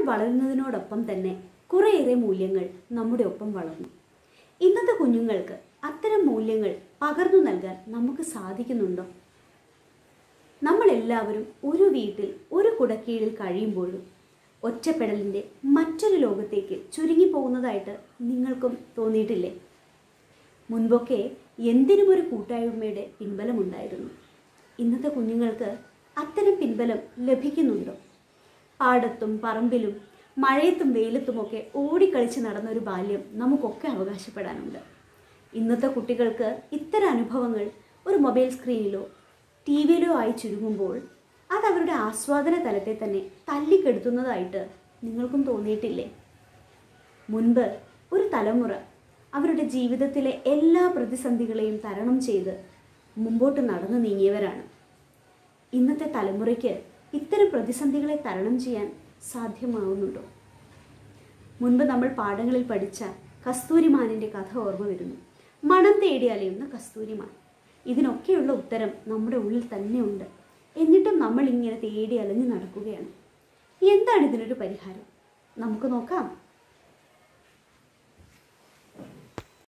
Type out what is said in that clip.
വളരുന്നതിനോടൊപ്പം തന്നെ കുറേയേറെ മൂല്യങ്ങൾ നമ്മുടെ ഒപ്പം വളർന്നു ഇന്നത്തെ കുഞ്ഞുങ്ങൾക്ക് അത്തരം മൂല്യങ്ങൾ പകർന്നു നൽകാൻ നമുക്ക് സാധിക്കുന്നുണ്ടോ നമ്മളെല്ലാവരും ഒരു വീട്ടിൽ ഒരു കുടക്കീഴിൽ കഴിയുമ്പോഴും ഒറ്റപ്പെടലിൻ്റെ മറ്റൊരു ലോകത്തേക്ക് ചുരുങ്ങിപ്പോകുന്നതായിട്ട് നിങ്ങൾക്കും തോന്നിയിട്ടില്ലേ മുൻപൊക്കെ എന്തിനും ഒരു കൂട്ടായ്മയുടെ പിൻബലമുണ്ടായിരുന്നു ഇന്നത്തെ കുഞ്ഞുങ്ങൾക്ക് അത്തരം പിൻബലം ലഭിക്കുന്നുണ്ടോ പാടത്തും പറമ്പിലും മഴയത്തും വെയിലത്തുമൊക്കെ ഓടിക്കളിച്ച് നടന്ന ഒരു ബാല്യം നമുക്കൊക്കെ അവകാശപ്പെടാനുണ്ട് ഇന്നത്തെ കുട്ടികൾക്ക് ഇത്തരം അനുഭവങ്ങൾ ഒരു മൊബൈൽ സ്ക്രീനിലോ ടി വിയിലോ ആയി ചുരുങ്ങുമ്പോൾ അത് അവരുടെ ആസ്വാദന തലത്തെ തന്നെ തല്ലിക്കെടുത്തുന്നതായിട്ട് നിങ്ങൾക്കും തോന്നിയിട്ടില്ലേ മുൻപ് ഒരു തലമുറ അവരുടെ ജീവിതത്തിലെ എല്ലാ പ്രതിസന്ധികളെയും തരണം ചെയ്ത് മുമ്പോട്ട് നടന്നു നീങ്ങിയവരാണ് ഇന്നത്തെ തലമുറയ്ക്ക് ഇത്തരം പ്രതിസന്ധികളെ തരണം ചെയ്യാൻ സാധ്യമാവുന്നുണ്ടോ മുൻപ് നമ്മൾ പാഠങ്ങളിൽ പഠിച്ച കസ്തൂരിമാനിൻ്റെ കഥ ഓർമ്മ വരുന്നു മണം തേടി അലയുന്ന കസ്തൂരിമാൻ ഇതിനൊക്കെയുള്ള ഉത്തരം നമ്മുടെ ഉള്ളിൽ തന്നെ ഉണ്ട് എന്നിട്ടും നമ്മൾ ഇങ്ങനെ തേടി അലഞ്ഞു നടക്കുകയാണ് എന്താണ് ഇതിനൊരു പരിഹാരം നമുക്ക് നോക്കാം